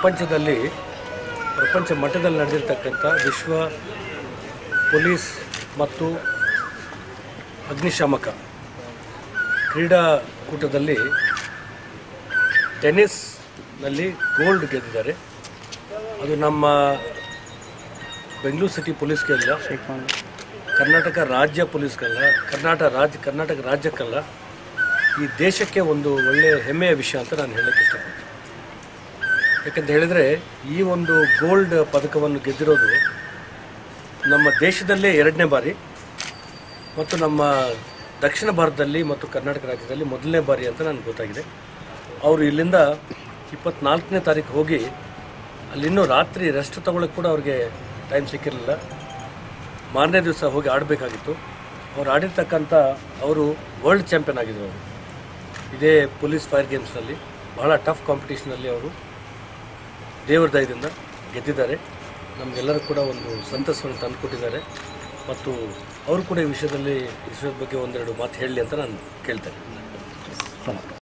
ಪ್ರಪಂಚದಲ್ಲಿ ಪ್ರಪಂಚ ಮಟ್ಟದಲ್ಲಿ ನಡೆದಿರ್ತಕ್ಕಂಥ ವಿಶ್ವ ಪೊಲೀಸ್ ಮತ್ತು ಅಗ್ನಿಶಾಮಕ ಕ್ರೀಡಾಕೂಟದಲ್ಲಿ ಟೆನ್ನಿಸ್ನಲ್ಲಿ ಗೋಲ್ಡ್ ಗೆದ್ದಿದ್ದಾರೆ ಅದು ನಮ್ಮ ಬೆಂಗಳೂರು ಸಿಟಿ ಪೊಲೀಸ್ಗೆಲ್ಲ ಕರ್ನಾಟಕ ರಾಜ್ಯ ಪೊಲೀಸ್ಗಲ್ಲ ಕರ್ನಾಟಕ ರಾಜ್ಯ ಕರ್ನಾಟಕ ರಾಜ್ಯಕ್ಕಲ್ಲ ಈ ದೇಶಕ್ಕೆ ಒಂದು ಒಳ್ಳೆಯ ಹೆಮ್ಮೆಯ ವಿಷಯ ಅಂತ ನಾನು ಹೇಳಕ್ಕೆ ಇಷ್ಟಪಡ್ತೀನಿ ಯಾಕಂತ ಹೇಳಿದರೆ ಈ ಒಂದು ಗೋಲ್ಡ್ ಪದಕವನ್ನು ಗೆದ್ದಿರೋದು ನಮ್ಮ ದೇಶದಲ್ಲೇ ಎರಡನೇ ಬಾರಿ ಮತ್ತು ನಮ್ಮ ದಕ್ಷಿಣ ಭಾರತದಲ್ಲಿ ಮತ್ತು ಕರ್ನಾಟಕ ರಾಜ್ಯದಲ್ಲಿ ಮೊದಲನೇ ಬಾರಿ ಅಂತ ನನಗೆ ಗೊತ್ತಾಗಿದೆ ಅವರು ಇಲ್ಲಿಂದ ಇಪ್ಪತ್ನಾಲ್ಕನೇ ತಾರೀಕು ಹೋಗಿ ಅಲ್ಲಿನ್ನೂ ರಾತ್ರಿ ರೆಸ್ಟ್ ತೊಗೊಳಕ್ಕೆ ಕೂಡ ಅವ್ರಿಗೆ ಟೈಮ್ ಸಿಕ್ಕಿರಲಿಲ್ಲ ಮಾರನೇ ದಿವಸ ಹೋಗಿ ಆಡಬೇಕಾಗಿತ್ತು ಅವ್ರು ಆಡಿರ್ತಕ್ಕಂಥ ಅವರು ವರ್ಲ್ಡ್ ಚಾಂಪಿಯನ್ ಆಗಿದ್ರು ಅವರು ಇದೇ ಪೊಲೀಸ್ ಫೈರ್ ಗೇಮ್ಸ್ನಲ್ಲಿ ಬಹಳ ಟಫ್ ಕಾಂಪಿಟೇಷನಲ್ಲಿ ಅವರು ದೇವರ ದಯದಿಂದ ಗೆದ್ದಿದ್ದಾರೆ ನಮಗೆಲ್ಲರೂ ಕೂಡ ಒಂದು ಸಂತಸವನ್ನು ತಂದುಕೊಟ್ಟಿದ್ದಾರೆ ಮತ್ತು ಅವರು ಕೂಡ ಈ ವಿಷಯದಲ್ಲಿ ಈ ವಿಷಯದ ಬಗ್ಗೆ ಒಂದೆರಡು ಮಾತು ಹೇಳಲಿ ಅಂತ ನಾನು ಕೇಳ್ತೇನೆ